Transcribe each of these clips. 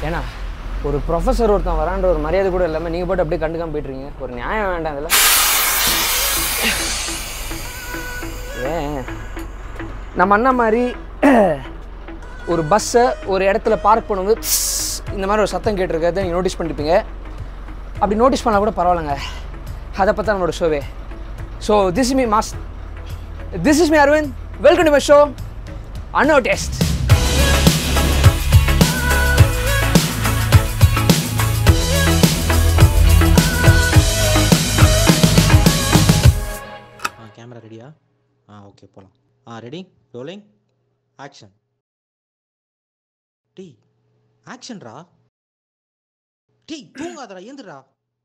ஏன்னா ஒரு ப்ரொஃபஸர் ஒருத்தன் வரான்ற ஒரு மரியாதை கூட இல்லாமல் நீங்கள் போட்டு அப்படியே கண்டுக்காம போயிட்டுருங்க ஒரு நியாயம் வேண்டாம் இதில் ஏன் நம்ம அண்ணா மாதிரி ஒரு பஸ்ஸை ஒரு இடத்துல பார்க் பண்ணும்போது "ப்ஸ்" இந்த மாதிரி ஒரு சத்தம் கேட்டிருக்கிறத நீங்கள் நோட்டீஸ் பண்ணிருப்பீங்க அப்படி நோட்டீஸ் பண்ணால் கூட பரவாயில்லைங்க அதை பற்றி நம்மளோட ஷோவே so this is me mass this is me Aravind welcome to my show அன்னோ டெஸ்ட் ஆ கேமரா ரெடியா ஆ ஓகே போகலாம் ஆ ரெடி ரோலிங் ஆக்ஷன் டீ ஆக்ஷன்ரா டீ தூங்காதடா ஏந்துடா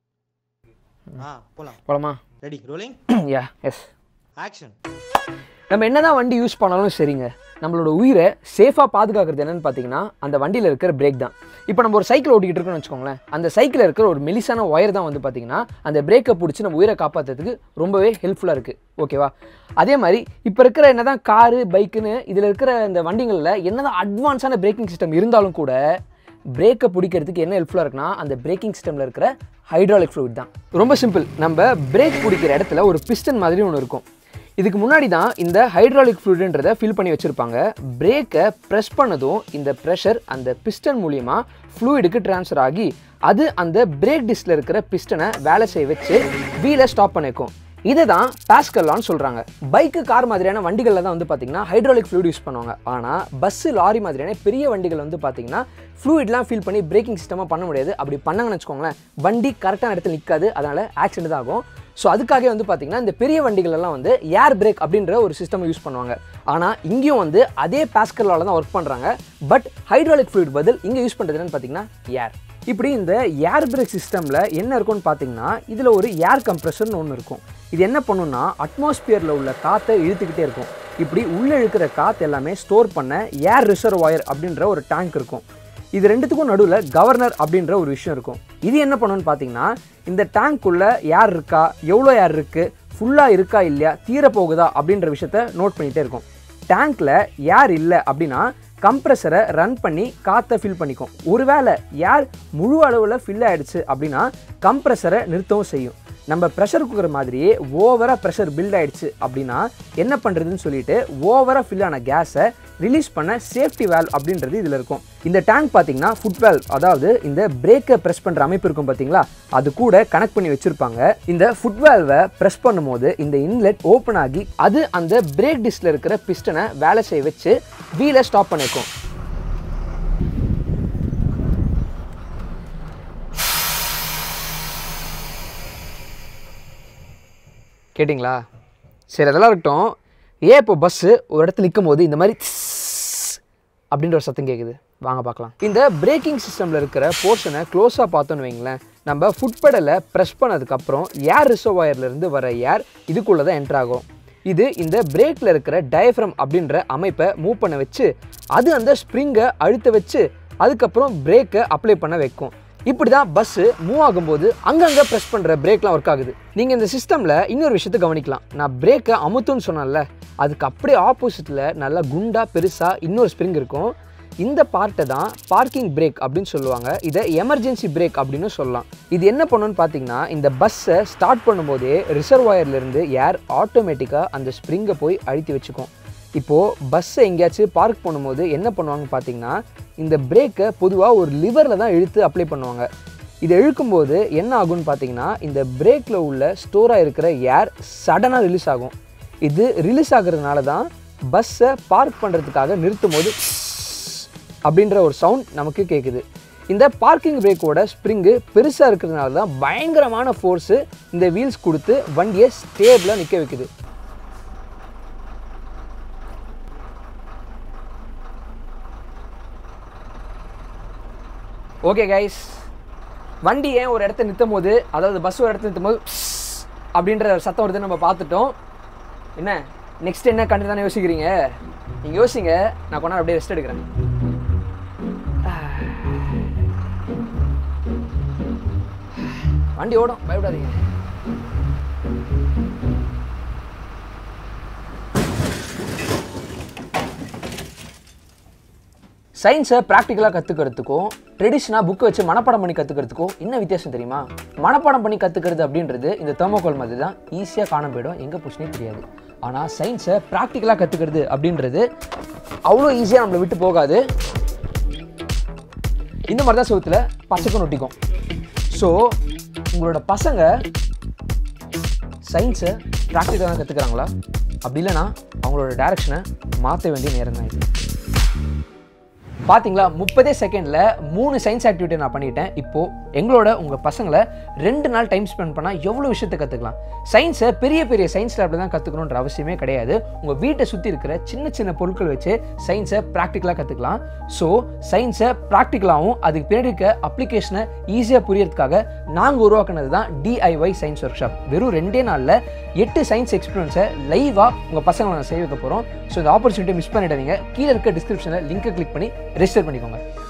ஆ போகலாம் போலாமா ready rolling yeah yes action நம்ம என்னதான் வண்டி யூஸ் பண்ணாலும் சரிங்க நம்மளோட உயிரை சேஃபாக பாதுகாக்கிறது என்னன்னு பார்த்தீங்கன்னா அந்த வண்டியில் இருக்கிற பிரேக் தான் இப்போ நம்ம ஒரு சைக்கிள் ஓட்டிக்கிட்டு இருக்கோம்னு வச்சுக்கோங்களேன் அந்த சைக்கிளில் இருக்கிற ஒரு மெலிசான ஒயர் தான் வந்து பார்த்தீங்கன்னா அந்த பிரேக்கை பிடிச்சி நம்ம உயிரை காப்பாற்றுறதுக்கு ரொம்பவே ஹெல்ப்ஃபுல்லாக இருக்குது ஓகேவா அதே மாதிரி இப்போ இருக்கிற என்னதான் காரு பைக்குன்னு இதில் இருக்கிற இந்த வண்டிகளில் என்னதான் அட்வான்ஸான பிரேக்கிங் சிஸ்டம் இருந்தாலும் கூட பிரேக்கை பிடிக்கிறதுக்கு என்ன ஹெல்ப்ஃபுல்லாக இருக்குன்னா அந்த பிரேக்கிங் சிஸ்டமில் இருக்கிற ஹைட்ராலிக் fluid தான் ரொம்ப சிம்பிள் நம்ம பிரேக் பிடிக்கிற இடத்துல ஒரு பிஸ்டன் மாதிரி ஒன்று இருக்கும் இதுக்கு முன்னாடி தான் இந்த ஹைட்ராலிக் ஃப்ளூயிடுன்றதை ஃபில் பண்ணி வச்சுருப்பாங்க பிரேக்கை ப்ரெஸ் பண்ணதும் இந்த ப்ரெஷர் அந்த பிஸ்டன் மூலியமா ஃப்ளூயிடுக்கு ட்ரான்ஸ்ஃபர் ஆகி அது அந்த பிரேக் டிஸ்கில் இருக்கிற பிஸ்டனை வேலை செய்ய வச்சு வீலை ஸ்டாப் பண்ணிக்கும் இதை தான் பாஸ்கல்லான்னு சொல்கிறாங்க பைக்கு கார் மாதிரியான வண்டிகளில் தான் வந்து பார்த்தீங்கன்னா ஹைட்ராலிக் ஃப்ளூயிட் யூஸ் பண்ணுவாங்க ஆனால் பஸ்ஸு லாரி மாதிரியான பெரிய வண்டிகள் வந்து பார்த்தீங்கன்னா ஃப்ளூயிட்லாம் ஃபில் பண்ணி பிரேக்கிங் சிஸ்டமாக பண்ண முடியாது அப்படி பண்ணாங்கன்னு வச்சுக்கோங்களேன் வண்டி கரெக்டான இடத்துல நிற்காது அதனால் ஆக்சிடென்ட் தான் ஆகும் ஸோ அதுக்காக வந்து பார்த்தீங்கன்னா இந்த பெரிய வண்டிகள் எல்லாம் வந்து ஏர் பிரேக் அப்படின்ற ஒரு சிஸ்டம் யூஸ் பண்ணுவாங்க ஆனால் இங்கேயும் வந்து அதே பாஸ்கல்லால தான் ஒர்க் பண்ணுறாங்க பட் ஹைட்ராலிக் ஃப்ளூயிட் பதில் இங்கே யூஸ் பண்ணுறது என்னன்னு பார்த்தீங்கன்னா ஏர் இப்படி இந்த ஏர் பிரேக் சிஸ்டமில் என்ன இருக்கும்னு பார்த்தீங்கன்னா இதில் ஒரு ஏர் கம்ப்ரெஷர்னு ஒன்று இருக்கும் இது என்ன பண்ணுன்னா அட்மாஸ்பியரில் உள்ள காற்றை இழுத்துக்கிட்டே இருக்கும் இப்படி உள்ளே இழுக்கிற காற்று எல்லாமே ஸ்டோர் பண்ண ஏர் ரிசர்வாயர் அப்படின்ற ஒரு டேங்க் இருக்கும் இது ரெண்டுத்துக்கும் நடுவில் கவர்னர் அப்படின்ற ஒரு விஷயம் இருக்கும் இது என்ன பண்ணுன்னு பார்த்தீங்கன்னா இந்த டேங்க்குள்ள ஏர் இருக்கா எவ்வளோ ஏர் இருக்குது ஃபுல்லாக இருக்கா இல்லையா தீர போகுதா அப்படின்ற விஷயத்த நோட் பண்ணிகிட்டே இருக்கும் டேங்க்கில் ஏர் இல்லை அப்படின்னா கம்ப்ரெசரை ரன் பண்ணி காற்றை ஃபில் பண்ணிக்கும் ஒருவேளை ஏர் முழு அளவில் ஃபில் ஆயிடுச்சு அப்படின்னா கம்ப்ரெசரை நிறுத்தவும் செய்யும் நம்ம ப்ரெஷர் குக்கர் மாதிரியே ஓவராக ப்ரெஷர் பில்ட் ஆயிடுச்சு அப்படின்னா என்ன பண்ணுறதுன்னு சொல்லிட்டு ஓவராக ஃபில் ஆன கேஸை ரிலீஸ் பண்ண சேஃப்டி வேல்வ் அப்படின்றது இதில் இருக்கும் இந்த டேங்க் பார்த்தீங்கன்னா ஃபுட் வேல்வ் அதாவது இந்த பிரேக்கை ப்ரெஸ் பண்ணுற அமைப்பு இருக்கும் பார்த்தீங்களா அது கூட கனெக்ட் பண்ணி வச்சுருப்பாங்க இந்த ஃபுட் வேல்வை ப்ரெஸ் பண்ணும்போது இந்த இன்லெட் ஓப்பன் ஆகி அது அந்த பிரேக் டிஸ்கில் இருக்கிற பிஸ்டனை வேலை செய்ய வச்சு வீலை ஸ்டாப் பண்ணிருக்கும் கேட்டிங்களா சரி அதெல்லாம் இருக்கட்டும் ஏன் இப்போ பஸ்ஸு ஒரு இடத்துல நிற்கும் போது இந்த மாதிரி த்ஸ் அப்படின்ற ஒரு சத்தம் கேட்குது வாங்க பார்க்கலாம் இந்த பிரேக்கிங் சிஸ்டமில் இருக்கிற போர்ஷனை க்ளோஸாக பார்த்தோன்னு வைங்களேன் நம்ம ஃபுட் பெடலை ப்ரெஸ் பண்ணதுக்கப்புறம் ஏர் ரிசர்வாயர்லேருந்து வர ஏர் இதுக்குள்ளே தான் என்ட்ரு ஆகும் இது இந்த பிரேக்கில் இருக்கிற டயஃப்ரம் அப்படின்ற அமைப்பை மூவ் பண்ண வச்சு அது அந்த ஸ்ப்ரிங்கை அழுத்த வச்சு அதுக்கப்புறம் பிரேக்கை அப்ளை பண்ண வைக்கும் இப்படி தான் பஸ்ஸு மூவ் ஆகும்போது அங்கங்கே ப்ரெஸ் பண்ணுற பிரேக்லாம் ஒர்க் ஆகுது நீங்கள் இந்த சிஸ்டமில் இன்னொரு விஷயத்தை கவனிக்கலாம் நான் பிரேக்கை அமுத்துன்னு சொன்னேன்ல அதுக்கு அப்படியே ஆப்போசிட்டில் நல்லா குண்டா பெருசாக இன்னொரு ஸ்ப்ரிங் இருக்கும் இந்த பார்ட்டை தான் பார்க்கிங் பிரேக் அப்படின்னு சொல்லுவாங்க இதை எமர்ஜென்சி பிரேக் அப்படின்னு சொல்லலாம் இது என்ன பண்ணுன்னு பார்த்தீங்கன்னா இந்த பஸ்ஸை ஸ்டார்ட் பண்ணும்போதே ரிசர்வாயர்லேருந்து ஏர் ஆட்டோமேட்டிக்காக அந்த ஸ்ப்ரிங்கை போய் அழுத்தி வச்சுக்கும் இப்போது பஸ்ஸை எங்கேயாச்சும் பார்க் பண்ணும்போது என்ன பண்ணுவாங்கன்னு பார்த்தீங்கன்னா இந்த பிரேக்கை பொதுவாக ஒரு லிவரில் தான் இழுத்து அப்ளை பண்ணுவாங்க இதை இழுக்கும்போது என்ன ஆகும்னு பார்த்தீங்கன்னா இந்த பிரேக்கில் உள்ள ஸ்டோராக இருக்கிற ஏர் சடனாக ரிலீஸ் ஆகும் இது ரிலீஸ் ஆகுறதுனால தான் பஸ்ஸை பார்க் பண்ணுறதுக்காக நிறுத்தும் போது அப்படின்ற ஒரு சவுண்ட் நமக்கு கேட்குது இந்த பார்க்கிங் பிரேக்கோட ஸ்ப்ரிங்கு பெருசாக இருக்கிறதுனால தான் பயங்கரமான ஃபோர்ஸு இந்த வீல்ஸ் கொடுத்து வண்டியை ஸ்டேபிளாக நிற்க வைக்குது ஓகே கைஸ் வண்டி ஏன் ஒரு இடத்த நிறுத்தும் போது அதாவது பஸ் ஒரு இடத்த நிறுத்தும் போது அப்படின்ற ஒரு சத்தம் வருதுன்னு நம்ம பார்த்துட்டோம் என்ன நெக்ஸ்ட் என்ன கண்டு தானே யோசிக்கிறீங்க நீங்கள் யோசிங்க நான் கொண்டா அப்படியே ரெஸ்ட் எடுக்கிறேன் வண்டி ஓடும் பயப்படாதீங்க சயின்ஸை ப்ராக்டிக்கலாக கற்றுக்கிறதுக்கும் ட்ரெடிஷனாக புக்கை வச்சு மனப்பாடம் பண்ணி கற்றுக்கிறதுக்கும் என்ன வித்தியாசம் தெரியுமா மனப்பாடம் பண்ணி கற்றுக்கிறது அப்படின்றது இந்த தெர்மோகால் மாதிரி தான் ஈஸியாக காண போயிடும் எங்கே போச்சுனே தெரியாது ஆனால் சயின்ஸை ப்ராக்டிக்கலாக கற்றுக்கிறது அப்படின்றது அவ்வளோ ஈஸியாக நம்மளை விட்டு போகாது இந்த மாதிரி தான் செவுத்தில் பச்சைக்கும் ஒட்டிக்கும் ஸோ உங்களோட பசங்க சயின்ஸை ப்ராக்டிக்கலாக கற்றுக்குறாங்களா அப்படி இல்லைன்னா அவங்களோட டைரக்ஷனை மாற்ற வேண்டிய நேரம் தான் இது பார்த்தீங்களா முப்பதே செகண்டில் மூணு சயின்ஸ் ஆக்டிவிட்டி நான் பண்ணிட்டேன் இப்போது எங்களோட உங்கள் பசங்களை ரெண்டு நாள் டைம் ஸ்பெண்ட் பண்ணால் எவ்வளோ விஷயத்தை கற்றுக்கலாம் சயின்ஸை பெரிய பெரிய சயின்ஸ் லேபில் தான் கற்றுக்கணுன்ற அவசியமே கிடையாது உங்கள் வீட்டை சுற்றி இருக்கிற சின்ன சின்ன பொருட்கள் வச்சு சயின்ஸை ப்ராக்டிக்கலாக கற்றுக்கலாம் ஸோ சயின்ஸை ப்ராக்டிக்கலாகவும் அதுக்கு பின்னாடி இருக்க அப்ளிகேஷனை ஈஸியாக புரியறதுக்காக நாங்கள் உருவாக்குனது தான் டிஐஒய் சயின்ஸ் ஒர்க் ஷாப் வெறும் ரெண்டே நாளில் எட்டு சயின்ஸ் எக்ஸ்பீரியன்ஸை லைவாக உங்கள் பசங்களை நான் செய்ய வைக்க போகிறோம் ஸோ இந்த ஆப்பர்ச்சுனிட்டி மிஸ் பண்ணிடாதீங்க கீழே இருக்க டிஸ்கிரிப்ஷனில் லிங்கை கிளிக் பண்ணி ரெஜிஸ்டர் பண்ணிக்கோங்க